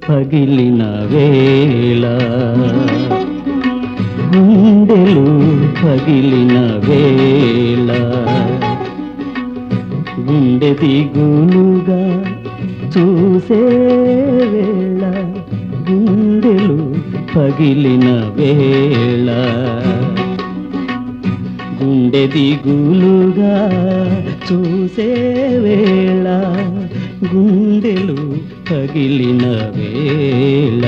పగిలిన వేళ గుండెలు పగిలిన వేళ గుండె దిగులుగా చూసే వేళ గుండెలు పగిలిన వేళ గుండె దిగులుగా చూసే వేళ గుండెలు పగిలిన వేళ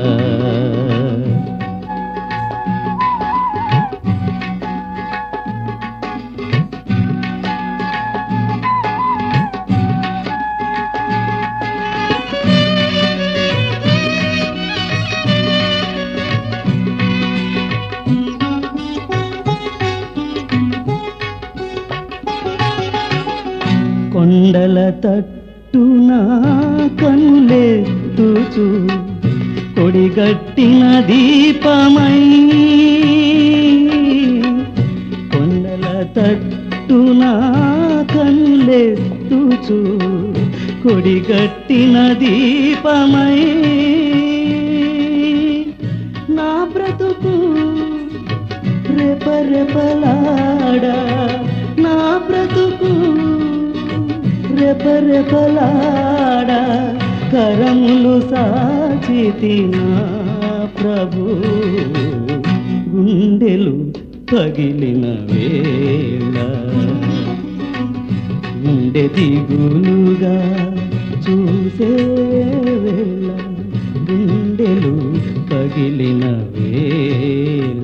కొండల తట్టున కనులెత్తుచు కొడిగట్టిన దీపమై కొండల తట్టున కనులెత్తుచు కొడిగట్టిన దీపమై నా బ్రతుకు రెపరెపలాడా నా బ్రతుకు రెపరెపలాడా కరములు సాచితి నా ప్రభు గుండెలు పగిలిన వేళ గుండె దిగులుగా చూసే వేళ గుండెలు పగిలిన వేళ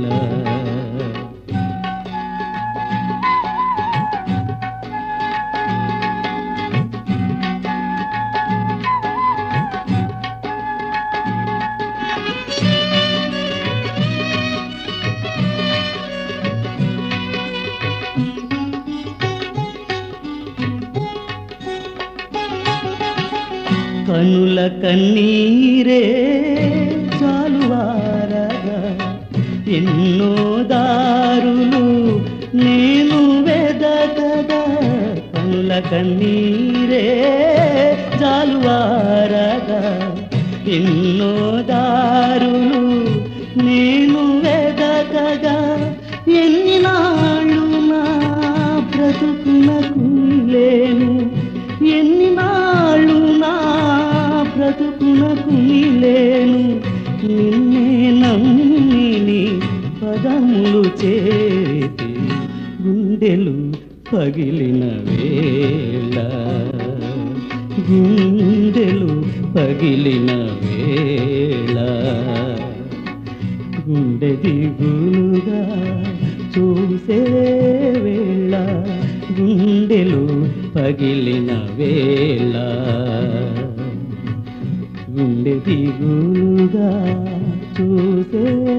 కనుల కన్నీరే చాలువారగా ఎన్నో దారులు నేను వెదకగా కనుల కన్నీరే చాలువారగా ఎన్నో దారులు నేను వెదకగా ఎన్ని నాళ్ళు నా బ్రతుకునకు లేను ఎన్ని నాళ్ళు నా బ్రతుకునకు లేను నిన్నే నమ్మిని పదములు చేతి గుండెలు పగిలిన వేళ గుండెలు పగిలిన వేళ గుండె దిగులుగా చూసే వేళ గుండెలు పగిలిన వేళ గుండె దిగులుగా చూసే